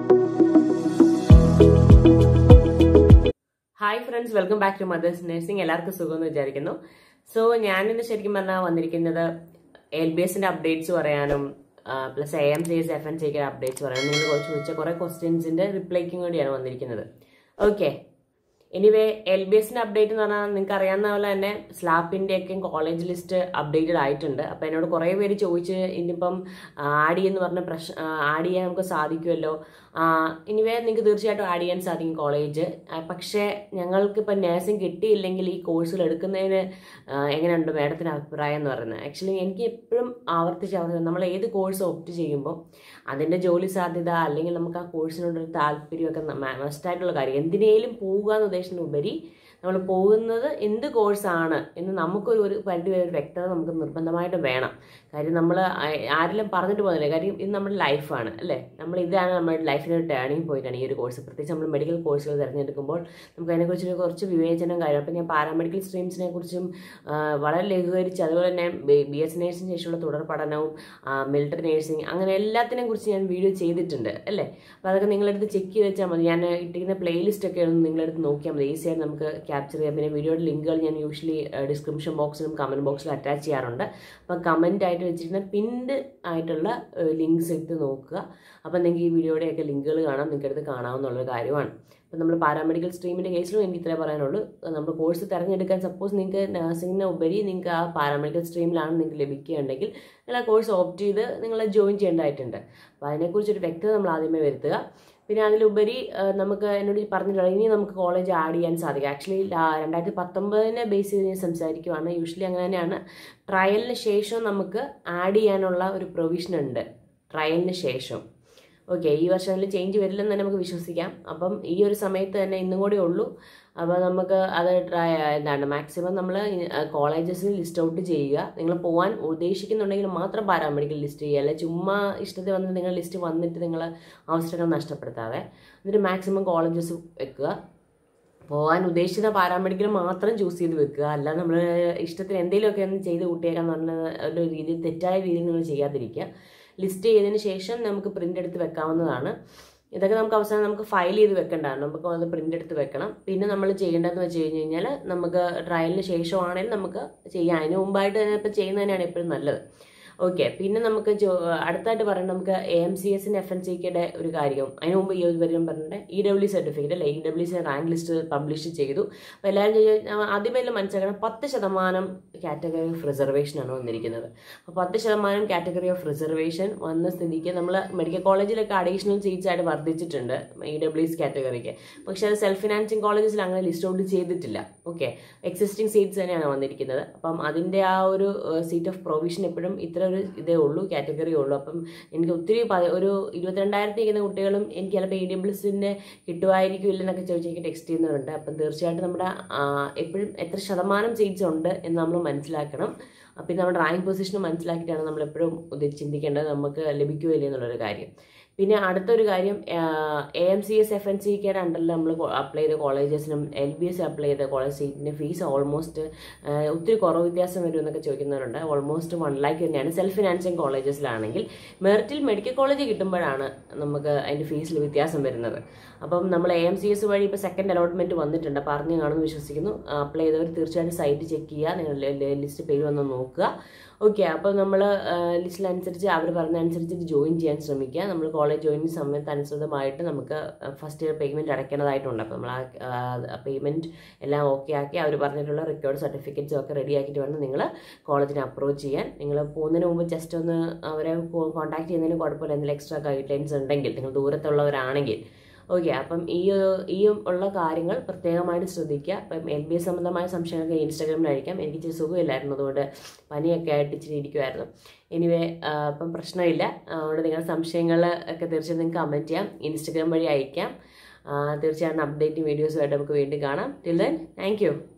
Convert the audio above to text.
hi friends welcome back to mother's nursing എല്ലാവർക്കും സുഖമെന്ന് വിചാരിക്കുന്നു സോ ഞാനിന്ന് ശരിക്കും പറഞ്ഞാൽ വന്നിരിക്കുന്നത് എൽ ബി എസിന്റെ അപ്ഡേറ്റ്സ് പറയാനും plus A M C S F N സിക്ക് അപ്ഡേറ്റ്സ് പറയാനും നിങ്ങൾ കുറച്ച് ചോദിച്ച കുറെ ക്വസ്റ്റ്യൻസിന്റെ റിപ്ലൈക്കും വേണ്ടിയാണ് വന്നിരിക്കുന്നത് ഓക്കെ എനിവേ എൽ ബി എസിന്റെ അപ്ഡേറ്റ് എന്ന് പറഞ്ഞാൽ നിങ്ങൾക്ക് അറിയാവുന്ന പോലെ തന്നെ സ്ലാപ്പിന്റെ ഒക്കെ കോളേജ് ലിസ്റ്റ് അപ്ഡേറ്റഡ് ആയിട്ടുണ്ട് അപ്പൊ എന്നോട് കുറെ പേര് ചോദിച്ച് ഇനിയിപ്പം ആഡ് ചെയ്യുന്ന പറഞ്ഞ പ്രശ്നം ആഡ് ചെയ്യാൻ നമുക്ക് സാധിക്കുമല്ലോ ഇനിവേ നിങ്ങൾക്ക് തീർച്ചയായിട്ടും ആഡ് ചെയ്യാൻ സാധിക്കും കോളേജ് പക്ഷേ ഞങ്ങൾക്ക് ഇപ്പം നേഴ്സിംഗ് കിട്ടിയില്ലെങ്കിൽ ഈ കോഴ്സുകൾ എടുക്കുന്നതിന് എങ്ങനെയുണ്ട് മാഡത്തിന് അഭിപ്രായം എന്ന് പറയുന്നത് ആക്ച്വലി എനിക്ക് എപ്പോഴും ആവർത്തിച്ച് ആവർത്തിച്ച് നമ്മൾ ഏത് കോഴ്സ് ഓപ്റ്റ് ചെയ്യുമ്പോൾ അതിൻ്റെ ജോലി സാധ്യത അല്ലെങ്കിൽ നമുക്ക് ആ കോഴ്സിനോടൊരു താല്പര്യമൊക്കെ മസ്റ്റായിട്ടുള്ള കാര്യം എന്തിനേലും പോവുക എന്ന ഉദ്ദേശത്തിനുപരി നമ്മൾ പോകുന്നത് എന്ത് കോഴ്സാണ് എന്ന് നമുക്കൊരു ഒരു പരിധി വരെ ഒരു വ്യക്തത നമുക്ക് നിർബന്ധമായിട്ട് വേണം കാര്യം നമ്മൾ ആരെങ്കിലും പറഞ്ഞിട്ട് പോകുന്നില്ല കാര്യം ഇത് നമ്മുടെ ലൈഫാണ് അല്ലേ നമ്മൾ ഇതാണ് നമ്മുടെ ലൈഫിൻ്റെ ഒരു ടേണിംഗ് പോയിന്റാണ് ഈ ഒരു കോഴ്സ് പ്രത്യേകിച്ച് നമ്മൾ മെഡിക്കൽ കോഴ്സുകൾ തിരഞ്ഞെടുക്കുമ്പോൾ നമുക്ക് അതിനെക്കുറിച്ച് കുറച്ച് വിവേചനം കാര്യം അപ്പം ഞാൻ പാരാമെഡിക്കൽ സ്ട്രീംസിനെ കുറിച്ചും വളരെ ലഘൂകരിച്ച് അതുപോലെ തന്നെ ബി എസ് നേഴ്സിന് ശേഷമുള്ള തുടർ പഠനവും മിലിറ്ററി നേഴ്സിംഗ് അങ്ങനെ എല്ലാത്തിനെ കുറിച്ച് ഞാൻ വീഡിയോ ചെയ്തിട്ടുണ്ട് അല്ലേ അപ്പോൾ അതൊക്കെ നിങ്ങളെടുത്ത് ചെക്ക് ചെയ്ത് വെച്ചാൽ മതി ഞാൻ ഇട്ടിരിക്കുന്ന പ്ലേലിസ്റ്റ് ഒക്കെ ഒന്ന് നിങ്ങളെടുത്ത് നോക്കിയാൽ മതി ഈസിയായിട്ട് നമുക്ക് ക്യാപ്ചർ ചെയ്യാം പിന്നെ വീഡിയോയുടെ ലിങ്കുകൾ ഞാൻ യൂഷ്വലി ഡിസ്ക്രിപ്ഷൻ ബോക്സിലും കമൻറ്റ് ബോക്സിലും അറ്റാച്ച് ചെയ്യാറുണ്ട് അപ്പോൾ കമൻ്റ് ആയിട്ട് വെച്ചിരുന്ന പിൻഡ് ആയിട്ടുള്ള ലിങ്ക്സ് എടുത്ത് നോക്കുക അപ്പോൾ നിങ്ങൾക്ക് ഈ വീഡിയോയുടെയൊക്കെ ലിങ്കുകൾ കാണാം നിങ്ങൾക്ക് എടുത്ത് കാണാവുന്നുള്ളൊരു കാര്യമാണ് അപ്പോൾ നമ്മൾ പാരാമെഡിക്കൽ സ്ട്രീമിൻ്റെ കേസിലും എനിക്ക് ഇത്രേ പറയാനുള്ളൂ നമ്മൾ കോഴ്സ് തിരഞ്ഞെടുക്കാൻ സപ്പോസ് നിങ്ങൾക്ക് നഴ്സിംഗിന് ഉപരി നിങ്ങൾക്ക് ആ പാരാമെഡിക്കൽ സ്ട്രീമിലാണ് നിങ്ങൾക്ക് ലഭിക്കുകയുണ്ടെങ്കിൽ നിങ്ങൾ ആ കോഴ്സ് ഓപ്റ്റ് ചെയ്ത് നിങ്ങൾ ജോയിൻ ചെയ്യേണ്ടതായിട്ടുണ്ട് അപ്പോൾ അതിനെക്കുറിച്ചൊരു വ്യക്തത നമ്മൾ ആദ്യമേ വരുത്തുക പിന്നെ അതിലുപരി നമുക്ക് എന്നോട് പറഞ്ഞിട്ടുള്ള ഇനി നമുക്ക് കോളേജ് ആഡ് ചെയ്യാൻ സാധിക്കും ആക്ച്വലി രണ്ടായിരത്തി പത്തൊമ്പതിനെ ബേസ് ചെയ്ത് ഞാൻ സംസാരിക്കുവാണ് യൂഷ്വലി അങ്ങനെ തന്നെയാണ് ട്രയലിന് ശേഷം നമുക്ക് ആഡ് ചെയ്യാനുള്ള ഒരു പ്രൊവിഷൻ ഉണ്ട് ട്രയലിന് ശേഷം ഓക്കെ ഈ വർഷം അതിൽ ചേഞ്ച് വരില്ലെന്ന് തന്നെ നമുക്ക് വിശ്വസിക്കാം അപ്പം ഈ ഒരു സമയത്ത് തന്നെ ഇന്നും കൂടെ ഉള്ളൂ അപ്പോൾ നമുക്ക് അത് ട്രൈ എന്താണ് മാക്സിമം നമ്മൾ കോളേജസിൽ ലിസ്റ്റ് ഔട്ട് ചെയ്യുക നിങ്ങൾ പോകാൻ ഉദ്ദേശിക്കുന്നുണ്ടെങ്കിൽ മാത്രം പാരാമെഡിക്കൽ ലിസ്റ്റ് ചെയ്യുക അല്ലെ ചുമ്മാ ഇഷ്ടത്തിൽ വന്ന് നിങ്ങൾ ലിസ്റ്റ് വന്നിട്ട് നിങ്ങൾ അവസരങ്ങൾ നഷ്ടപ്പെടുത്താതെ എന്നിട്ട് മാക്സിമം കോളേജസ് വെക്കുക പോകാൻ ഉദ്ദേശിക്കുന്ന പാരാമെഡിക്കൽ മാത്രം ചൂസ് ചെയ്ത് വെക്കുക അല്ല നമ്മൾ ഇഷ്ടത്തിന് എന്തെങ്കിലുമൊക്കെ ഒന്ന് ചെയ്ത് കൂട്ടിയേക്കാന്ന് പറഞ്ഞ ഒരു രീതിയിൽ തെറ്റായ രീതിയിൽ നിങ്ങൾ ചെയ്യാതിരിക്കുക ലിസ്റ്റ് ചെയ്തതിന് ശേഷം നമുക്ക് പ്രിൻ്റ് എടുത്ത് വെക്കാവുന്നതാണ് ഇതൊക്കെ നമുക്ക് അവസാനം നമുക്ക് ഫയൽ ചെയ്ത് വെക്കേണ്ടതാണ് നമുക്ക് അത് പ്രിൻ്റ് എടുത്ത് വെക്കണം പിന്നെ നമ്മൾ ചെയ്യേണ്ടതെന്ന് വെച്ച് കഴിഞ്ഞ് കഴിഞ്ഞാൽ നമുക്ക് ട്രയലിന് ശേഷമാണെങ്കിൽ നമുക്ക് ചെയ്യാം അതിന് മുമ്പായിട്ട് തന്നെ ഇപ്പം ചെയ്യുന്നതന്നെയാണ് എപ്പോഴും നല്ലത് ഓക്കെ പിന്നെ നമുക്ക് അടുത്തായിട്ട് പറയുന്നത് നമുക്ക് എ എം സി എസിൻ്റെ എഫ് എൻ സിയുടെ ഒരു കാര്യം അതിന് മുമ്പ് ഈ ഒരു കാര്യം പറഞ്ഞിട്ട് ഇ ഡബ്ല്യു സർട്ടിഫിക്കറ്റ് അല്ലെ E W C rank list publish ചെയ്തു അപ്പോൾ എല്ലാവരും ആദ്യമേ മനസ്സിലാക്കണം പത്ത് ശതമാനം കാറ്റഗറി ഓഫ് റിസർവേഷൻ ആണ് വന്നിരിക്കുന്നത് അപ്പോൾ പത്ത് ശതമാനം കാറ്റഗറി ഓഫ് റിസർവേഷൻ വന്ന സ്ഥിതിക്ക് നമ്മൾ മെഡിക്കൽ കോളേജിലൊക്കെ അഡീഷണൽ സീറ്റ്സ് ആയിട്ട് വർദ്ധിച്ചിട്ടുണ്ട് ഇ ഡബ്ല്യു എസ് കാറ്റഗറിക്ക് പക്ഷേ അത് സെൽഫ് ഫിനാൻസിങ് കോളേജസിൽ അങ്ങനെ ലിസ്റ്റ് ഔട്ട് ചെയ്തിട്ടില്ല ഓക്കെ എക്സിസ്റ്റിംഗ് സീറ്റ്സ് തന്നെയാണ് വന്നിരിക്കുന്നത് അപ്പം അതിൻ്റെ ആ ഒരു സീറ്റ് ഓഫ് പ്രൊവിഷൻ എപ്പോഴും ഇത്ര ഒരു ഇതേ ഉള്ളൂ കാറ്റഗറി ഉള്ളൂ അപ്പം എനിക്ക് ഒത്തിരി ഒരു ഇരുപത്തിരണ്ടായിരത്തി ഇരിക്കുന്ന കുട്ടികളും എനിക്ക് ചിലപ്പോൾ ഇ ഡബ്ല്യു എസിൻ്റെ കിട്ടുമായിരിക്കും ഇല്ലെന്നൊക്കെ ചോദിച്ച് എനിക്ക് ടെക്സ്റ്റ് ചെയ്യുന്നവരുണ്ട് അപ്പം തീർച്ചയായിട്ടും നമ്മുടെ എപ്പോഴും എത്ര ശതമാനം സീറ്റ്സ് ഉണ്ട് എന്ന് നമ്മൾ മനസ്സിലാക്കണം പിന്നെ നമ്മുടെ റാങ്ക് പൊസിഷൻ മനസ്സിലാക്കിയിട്ടാണ് നമ്മൾ എപ്പോഴും ചിന്തിക്കേണ്ടത് നമുക്ക് ലഭിക്കുകയില്ല എന്നുള്ളൊരു കാര്യം പിന്നെ അടുത്തൊരു കാര്യം A M C S F N C കെയുടെ അണ്ടറിൽ നമ്മൾ അപ്ലൈ ചെയ്ത കോളേജസിനും എൽ ബി എസ് അപ്ലൈ ചെയ്ത കോളേജ് സീറ്റിൻ്റെ ഫീസ് ഓൾമോസ്റ്റ് ഒത്തിരി കുറവ് വ്യത്യാസം വരും എന്നൊക്കെ ചോദിക്കുന്നവരുണ്ട് ഓൾമോസ്റ്റ് വൺ ലാക്ക് തന്നെയാണ് സെൽഫ് ഫിനാൻസിങ് കോളേജസിലാണെങ്കിൽ മെറിറ്റിൽ മെഡിക്കൽ കോളേജ് കിട്ടുമ്പോഴാണ് നമുക്ക് അതിൻ്റെ ഫീസിൽ വ്യത്യാസം വരുന്നത് അപ്പം നമ്മൾ എ എം സി എസ് വഴി ഇപ്പോൾ സെക്കൻഡ് അലോട്ട്മെൻറ്റ് വന്നിട്ടുണ്ട് അപ്പോൾ അറിഞ്ഞു കാണുമെന്ന് വിശ്വസിക്കുന്നു അപ്ലൈ ചെയ്തവർ തീർച്ചയായിട്ടും സൈറ്റ് ചെക്ക് ചെയ്യുക നിങ്ങൾ ലിസ്റ്റ് പേര് വന്ന് നോക്കുക ഓക്കെ അപ്പോൾ നമ്മൾ ലിസ്റ്റിലനുസരിച്ച് അവർ പറഞ്ഞ അനുസരിച്ച് ജോയിൻ ചെയ്യാൻ ശ്രമിക്കുക നമ്മൾ കോളേജ് ജോയിൻ സമയത്ത് അനുസൃതമായിട്ട് നമുക്ക് ഫസ്റ്റ് ഇയർ പേയ്മെൻറ്റ് അടയ്ക്കേണ്ടതായിട്ടുണ്ട് അപ്പോൾ നമ്മൾ ആ പേയ്മെൻറ്റ് എല്ലാം ഓക്കെ ആക്കി അവർ പറഞ്ഞിട്ടുള്ള റെക്കോർഡ് സർട്ടിഫിക്കറ്റ്സും ഒക്കെ റെഡി ആക്കിയിട്ട് വേണം നിങ്ങൾ കോളേജിനെ അപ്രോച്ച് ചെയ്യാൻ നിങ്ങൾ പോകുന്നതിന് മുമ്പ് ജസ്റ്റ് ഒന്ന് അവരെ കോൺടാക്ട് ചെയ്യുന്നതിന് കുഴപ്പമില്ല എന്തെങ്കിലും എക്സ്ട്രാ ഗൈഡ് ലൈൻസ് ഉണ്ടെങ്കിൽ നിങ്ങൾ ദൂരത്തുള്ളവരാണെങ്കിൽ ഓക്കെ അപ്പം ഈ ഈ ഉള്ള കാര്യങ്ങൾ പ്രത്യേകമായിട്ട് ശ്രദ്ധിക്കുക അപ്പം എൽ ബി എസ് സംബന്ധമായ സംശയങ്ങളൊക്കെ ഇൻസ്റ്റാഗ്രാമിൽ അയക്കാം എനിക്ക് ഇച്ചിരി സുഖമില്ലായിരുന്നു അതുകൊണ്ട് പനിയൊക്കെ ആയിട്ട് ഇച്ചിരി ഇരിക്കുമായിരുന്നു എനിവേ അപ്പം പ്രശ്നമില്ല അതുകൊണ്ട് നിങ്ങളുടെ സംശയങ്ങൾ ഒക്കെ തീർച്ചയായും നിങ്ങൾക്ക് കമൻറ്റ് ചെയ്യാം ഇൻസ്റ്റാഗ്രാം വഴി അയക്കാം തീർച്ചയായിട്ടും അപ്ഡേറ്റും വീഡിയോസുമായിട്ട് നമുക്ക് വീണ്ടും കാണാം ടിൽ ദെൻ താങ്ക്